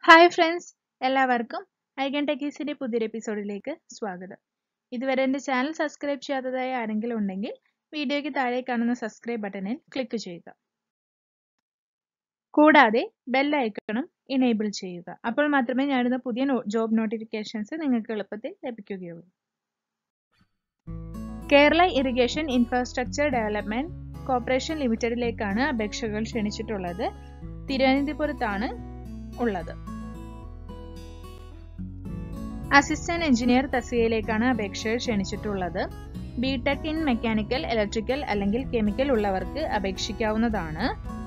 hi friends എല്ലാവർക്കും ഐഗൻ ടെക്കീസിന്റെ പുതിയൊരു എപ്പിസോഡിലേക്ക് സ്വാഗതം ഇതുവരെ എൻ്റെ ചാനൽ സബ്സ്ക്രൈബ് ചെയ്യാത്തതായി ആരെങ്കിലും ഉണ്ടെങ്കിൽ വീഡിയോയ്ക്ക് താഴെ കാണുന്ന സബ്സ്ക്രൈബ് ബട്ടണിൽ ക്ലിക്ക് ചെയ്യുക കൂടാതെ ബെൽ ഐക്കണും ഇനേബിൾ ചെയ്യുക അപ്പോൾ മാത്രമേ ഞാനിടുന്ന പുതിയ ജോബ് നോട്ടിഫിക്കേഷൻസ് നിങ്ങൾക്ക് എളുപ്പത്തിൽ ലഭിക്കുകയുള്ളൂ Kerala irrigation infrastructure development corporation ലിമിറ്റഡിലേക്കാണ് അപേക്ഷകൾ ക്ഷണിച്ചിട്ടുള്ളത് തിരുവനന്തപുരത്താണ് ഉള്ളത് അസിസ്റ്റന്റ് എഞ്ചിനീയർ തസ്തികയിലേക്കാണ് അപേക്ഷകൾ ക്ഷണിച്ചിട്ടുള്ളത് ബിടെക് ഇൻ മെക്കാനിക്കൽ ഇലക്ട്രിക്കൽ അല്ലെങ്കിൽ കെമിക്കൽ ഉള്ളവർക്ക് അപേക്ഷിക്കാവുന്നതാണ്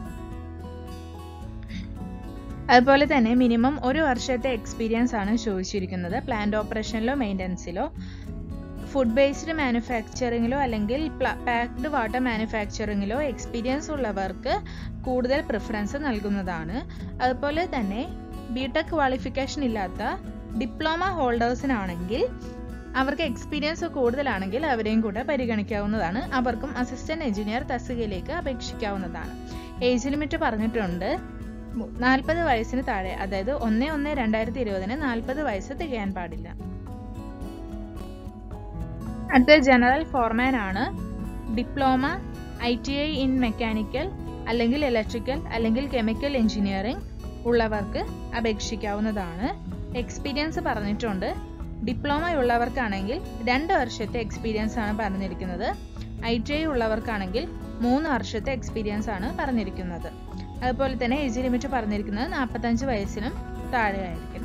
അതുപോലെ തന്നെ മിനിമം ഒരു വർഷത്തെ എക്സ്പീരിയൻസ് ആണ് ചോദിച്ചിരിക്കുന്നത് പ്ലാന്റ് ഓപ്പറേഷനിലോ മെയിൻ്റനൻസിലോ ഫുഡ് ബേസ്ഡ് മാനുഫാക്ചറിങ്ങിലോ അല്ലെങ്കിൽ പാക്ഡ് വാട്ടർ മാനുഫാക്ചറിങ്ങിലോ എക്സ്പീരിയൻസ് ഉള്ളവർക്ക് കൂടുതൽ പ്രിഫറൻസ് നൽകുന്നതാണ് അതുപോലെ തന്നെ ബിടെക് ക്വാളിഫിക്കേഷൻ ഇല്ലാത്ത ഡിപ്ലോമ ഹോൾഡേഴ്സിനാണെങ്കിൽ അവർക്ക് എക്സ്പീരിയൻസ് കൂടുതലാണെങ്കിൽ അവരെയും കൂടെ പരിഗണിക്കാവുന്നതാണ് അവർക്കും അസിസ്റ്റന്റ് എഞ്ചിനീയർ തസ്തികയിലേക്ക് അപേക്ഷിക്കാവുന്നതാണ് ഏജ് ലിമിറ്റ് പറഞ്ഞിട്ടുണ്ട് നാൽപ്പത് വയസ്സിന് താഴെ അതായത് ഒന്ന് ഒന്ന് രണ്ടായിരത്തി ഇരുപതിന് നാൽപ്പത് വയസ്സ് തികയാൻ പാടില്ല അടുത്ത ജനറൽ ഫോർമാൻ ആണ് diploma I T I in mechanical അല്ലെങ്കിൽ ഇലക്ട്രിക്കൽ അല്ലെങ്കിൽ കെമിക്കൽ എഞ്ചിനീയറിംഗ് ഉള്ളവർക്ക് അപേക്ഷിക്കാവുന്നതാണ് എക്സ്പീരിയൻസ് പറഞ്ഞിട്ടുണ്ട് ഡിപ്ലോമ ഉള്ളവർക്കാണെങ്കിൽ രണ്ട് വർഷത്തെ എക്സ്പീരിയൻസ് ആണ് പറഞ്ഞിരിക്കുന്നത് ഐ ടി ഐ ഉള്ളവർക്കാണെങ്കിൽ മൂന്ന് വർഷത്തെ എക്സ്പീരിയൻസ് ആണ് പറഞ്ഞിരിക്കുന്നത് അതുപോലെ തന്നെ ഏജ് ലിമിറ്റ് പറഞ്ഞിരിക്കുന്നത് നാൽപ്പത്തഞ്ച് വയസ്സിനും താഴെ ആയിരിക്കണം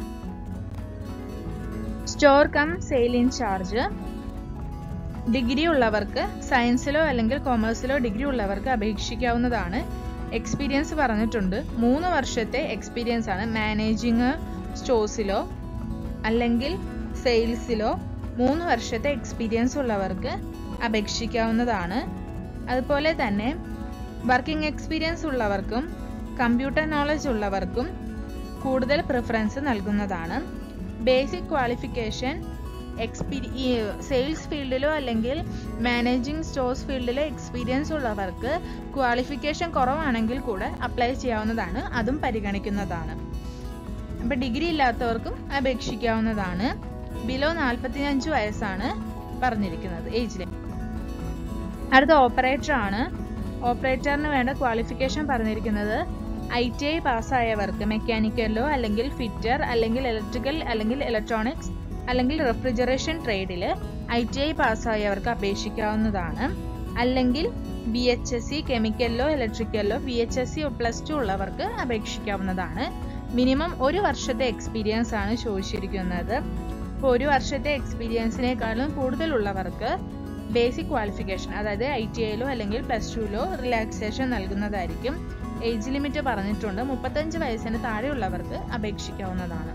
store cum sale in charge degree ഉള്ളവർക്ക് സയൻസിലോ അല്ലെങ്കിൽ കൊമേഴ്സിലോ ഡിഗ്രി ഉള്ളവർക്ക് അപേക്ഷിക്കാവുന്നതാണ് എക്സ്പീരിയൻസ് പറഞ്ഞിട്ടുണ്ട് മൂന്ന് വർഷത്തെ എക്സ്പീരിയൻസ് ആണ് മാനേജിങ് സ്റ്റോഴ്സിലോ അല്ലെങ്കിൽ സെയിൽസിലോ മൂന്ന് വർഷത്തെ എക്സ്പീരിയൻസ് ഉള്ളവർക്ക് അപേക്ഷിക്കാവുന്നതാണ് അതുപോലെ തന്നെ വർക്കിംഗ് എക്സ്പീരിയൻസ് ഉള്ളവർക്കും കമ്പ്യൂട്ടർ നോളജ് ഉള്ളവർക്കും കൂടുതൽ പ്രിഫറൻസ് നൽകുന്നതാണ് ബേസിക് ക്വാളിഫിക്കേഷൻ എക്സ്പീരി സെയിൽസ് ഫീൽഡിലോ അല്ലെങ്കിൽ മാനേജിങ് സ്റ്റോഴ്സ് ഫീൽഡിലോ എക്സ്പീരിയൻസ് ഉള്ളവർക്ക് ക്വാളിഫിക്കേഷൻ കുറവാണെങ്കിൽ കൂടെ അപ്ലൈ ചെയ്യാവുന്നതാണ് അതും പരിഗണിക്കുന്നതാണ് അപ്പോൾ ഡിഗ്രി ഇല്ലാത്തവർക്കും അപേക്ഷിക്കാവുന്നതാണ് ബിലോ നാൽപ്പത്തിയഞ്ച് വയസ്സാണ് പറഞ്ഞിരിക്കുന്നത് ഏജിൽ അടുത്ത ഓപ്പറേറ്റർ ആണ് ഓപ്പറേറ്ററിന് വേണ്ട ക്വാളിഫിക്കേഷൻ പറഞ്ഞിരിക്കുന്നത് ഐ ടി ഐ പാസ്സായവർക്ക് മെക്കാനിക്കലിലോ അല്ലെങ്കിൽ ഫിറ്റർ അല്ലെങ്കിൽ ഇലക്ട്രിക്കൽ അല്ലെങ്കിൽ ഇലക്ട്രോണിക്സ് അല്ലെങ്കിൽ റെഫ്രിജറേഷൻ ട്രേഡിൽ ഐ ടി ഐ പാസ്സായവർക്ക് അപേക്ഷിക്കാവുന്നതാണ് അല്ലെങ്കിൽ ബി എച്ച് എസ് സി കെമിക്കലിലോ ഇലക്ട്രിക്കലിലോ B H S C plus two ഉള്ളവർക്ക് അപേക്ഷിക്കാവുന്നതാണ് മിനിമം ഒരു വർഷത്തെ എക്സ്പീരിയൻസ് ആണ് ചോദിച്ചിരിക്കുന്നത് ഇപ്പോൾ ഒരു വർഷത്തെ എക്സ്പീരിയൻസിനേക്കാളും കൂടുതലുള്ളവർക്ക് ബേസിക് ക്വാളിഫിക്കേഷൻ അതായത് ഐ ടി ഐയിലോ അല്ലെങ്കിൽ പ്ലസ് ടുവിലോ റിലാക്സേഷൻ നൽകുന്നതായിരിക്കും ഏജ് ലിമിറ്റ് പറഞ്ഞിട്ടുണ്ട് മുപ്പത്തഞ്ച് വയസ്സിന് താഴെയുള്ളവർക്ക് അപേക്ഷിക്കാവുന്നതാണ്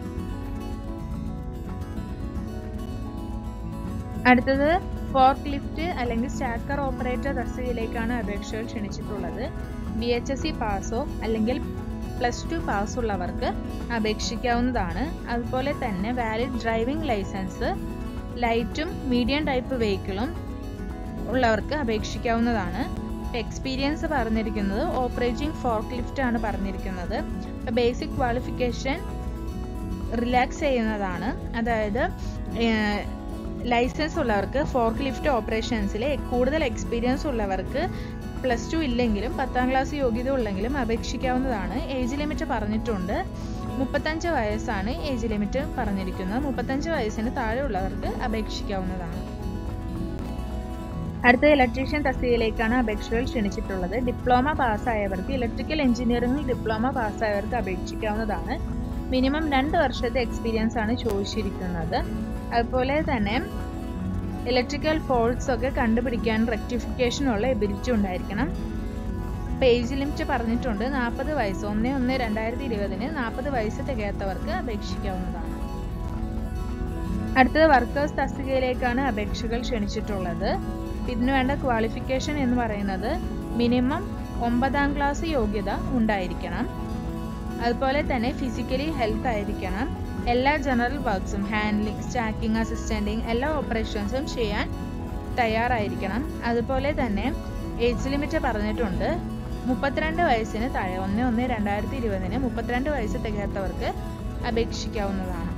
അടുത്തത് ഫോർക്ക് ലിഫ്റ്റ് അല്ലെങ്കിൽ സ്റ്റാക്കർ ഓപ്പറേറ്റർ തസ്തികയിലേക്കാണ് അപേക്ഷകൾ ക്ഷണിച്ചിട്ടുള്ളത് ബി എച്ച് എസ് സി പാസോ അല്ലെങ്കിൽ പ്ലസ് ടു പാസ് ഉള്ളവർക്ക് അപേക്ഷിക്കാവുന്നതാണ് അതുപോലെ തന്നെ വാലിഡ് ഡ്രൈവിംഗ് ലൈസൻസ് ലൈറ്റും മീഡിയം ടൈപ്പ് വെഹിക്കിളും ഉള്ളവർക്ക് അപേക്ഷിക്കാവുന്നതാണ് എക്സ്പീരിയൻസ് പറഞ്ഞിരിക്കുന്നത് ഓപ്പറേറ്റിംഗ് ഫോർക്ക് ലിഫ്റ്റ് ആണ് പറഞ്ഞിരിക്കുന്നത് ബേസിക് ക്വാളിഫിക്കേഷൻ റിലാക്സ് ചെയ്യുന്നതാണ് അതായത് ലൈസൻസ് ഉള്ളവർക്ക് ഫോർക്ക് ലിഫ്റ്റ് ഓപ്പറേഷൻസിൽ കൂടുതൽ എക്സ്പീരിയൻസ് ഉള്ളവർക്ക് പ്ലസ് ടു ഇല്ലെങ്കിലും പത്താം ക്ലാസ് യോഗ്യത ഉള്ളെങ്കിലും അപേക്ഷിക്കാവുന്നതാണ് ഏജ് ലിമിറ്റ് പറഞ്ഞിട്ടുണ്ട് മുപ്പത്തഞ്ച് വയസ്സാണ് ഏജ് ലിമിറ്റ് പറഞ്ഞിരിക്കുന്നത് മുപ്പത്തഞ്ച് വയസ്സിന് താഴെയുള്ളവർക്ക് അപേക്ഷിക്കാവുന്നതാണ് അടുത്ത ഇലക്ട്രീഷ്യൻ തസ്തികയിലേക്കാണ് അപേക്ഷകൾ ക്ഷണിച്ചിട്ടുള്ളത് ഡിപ്ലോമ പാസ്സായവർക്ക് ഇലക്ട്രിക്കൽ എഞ്ചിനീയറിംഗിൽ ഡിപ്ലോമ പാസ്സായവർക്ക് അപേക്ഷിക്കാവുന്നതാണ് മിനിമം രണ്ട് വർഷത്തെ എക്സ്പീരിയൻസ് ആണ് ചോദിച്ചിരിക്കുന്നത് അതുപോലെ തന്നെ ഇലക്ട്രിക്കൽ ഫോൾട്ട്സ് ഒക്കെ കണ്ടുപിടിക്കാൻ റെക്ടിഫിക്കേഷനുള്ള എബിലിറ്റി ഉണ്ടായിരിക്കണം പേജ് ലിമിറ്റ് പറഞ്ഞിട്ടുണ്ട് നാൽപ്പത് വയസ്സ് ഒന്ന് ഒന്ന് രണ്ടായിരത്തി ഇരുപതിന് നാൽപ്പത് വയസ്സ് തികയാത്തവർക്ക് അപേക്ഷിക്കാവുന്നതാണ് അടുത്തത് വർക്കേഴ്സ് തസ്തികയിലേക്കാണ് അപേക്ഷകൾ ക്ഷണിച്ചിട്ടുള്ളത് ഇതിനു വേണ്ട ക്വാളിഫിക്കേഷൻ എന്ന് പറയുന്നത് മിനിമം ഒമ്പതാം ക്ലാസ് യോഗ്യത ഉണ്ടായിരിക്കണം അതുപോലെ തന്നെ ഫിസിക്കലി ഹെൽത്ത് ആയിരിക്കണം എല്ലാ ജനറൽ വർക്ക്സും ഹാൻഡ്ലിംഗ് സ്റ്റാക്കിംഗ് അസിസ്റ്റൻറ്റിങ് എല്ലാ ഓപ്പറേഷൻസും ചെയ്യാൻ തയ്യാറായിരിക്കണം അതുപോലെ തന്നെ ഏജ് ലിമിറ്റ് പറഞ്ഞിട്ടുണ്ട് മുപ്പത്തിരണ്ട് വയസ്സിന് താഴെ ഒന്ന് ഒന്ന് രണ്ടായിരത്തി ഇരുപതിന് മുപ്പത്തിരണ്ട് വയസ്സ് തികയാത്തവർക്ക് അപേക്ഷിക്കാവുന്നതാണ്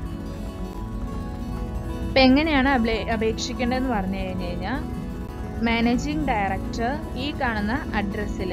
അപ്പം എങ്ങനെയാണ് അപ്ലേ- അപേക്ഷിക്കേണ്ടതെന്ന് പറഞ്ഞു കഴിഞ്ഞ് കഴിഞ്ഞാൽ മാനേജിംഗ് ഡയറക്ടർ ഈ കാണുന്ന അഡ്രസ്സിൽ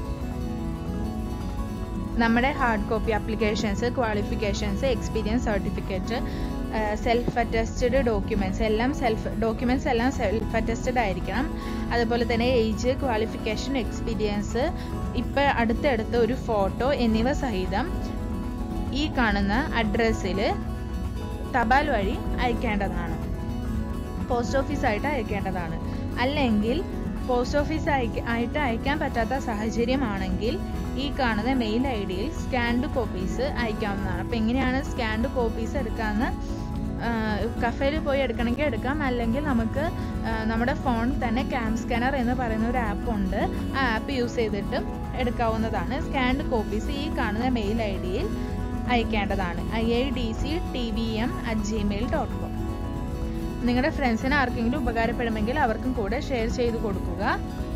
നമ്മുടെ hard copy applications qualifications experience certificate self attested documents എല്ലാം സെൽഫ് ഡോക്യുമെൻറ്റ്സ് എല്ലാം സെൽഫ് അറ്റസ്റ്റഡ് ആയിരിക്കണം അതുപോലെ തന്നെ ഏജ് ക്വാളിഫിക്കേഷൻ എക്സ്പീരിയൻസ് ഇപ്പം അടുത്തടുത്ത് ഒരു ഫോട്ടോ എന്നിവ സഹിതം ഈ കാണുന്ന അഡ്രസ്സിൽ തപാൽ വഴി അയക്കേണ്ടതാണ് പോസ്റ്റ് ഓഫീസായിട്ട് അയക്കേണ്ടതാണ് അല്ലെങ്കിൽ പോസ്റ്റ് ഓഫീസ് അയക്ക ആയിട്ട് അയക്കാൻ പറ്റാത്ത സാഹചര്യമാണെങ്കിൽ ഈ കാണുന്ന മെയിൽ ഐ ഡിയിൽ സ്കാൻഡ് കോപ്പീസ് അയക്കാവുന്നതാണ് അപ്പോൾ എങ്ങനെയാണ് സ്കാൻഡ് കോപ്പീസ് എടുക്കാമെന്ന് കഫേയിൽ പോയി എടുക്കണമെങ്കിൽ എടുക്കാം അല്ലെങ്കിൽ നമുക്ക് ആ, നമ്മുടെ ഫോണിൽ തന്നെ ക്യാം സ്കാനർ എന്ന് പറയുന്ന ഒരു ആപ്പ് ഉണ്ട് ആ ആപ്പ് യൂസ് ചെയ്തിട്ടും എടുക്കാവുന്നതാണ് സ്കാൻഡ് കോപ്പീസ് ഈ കാണുന്ന മെയിൽ ഐ ഡിയിൽ അയക്കേണ്ടതാണ് I I D C T V M at Gmail dot com നിങ്ങളുടെ ഫ്രണ്ട്സിന് ആർക്കെങ്കിലും ഉപകാരപ്പെടുമെങ്കിൽ അവർക്കും കൂടെ ഷെയർ ചെയ്ത് കൊടുക്കുക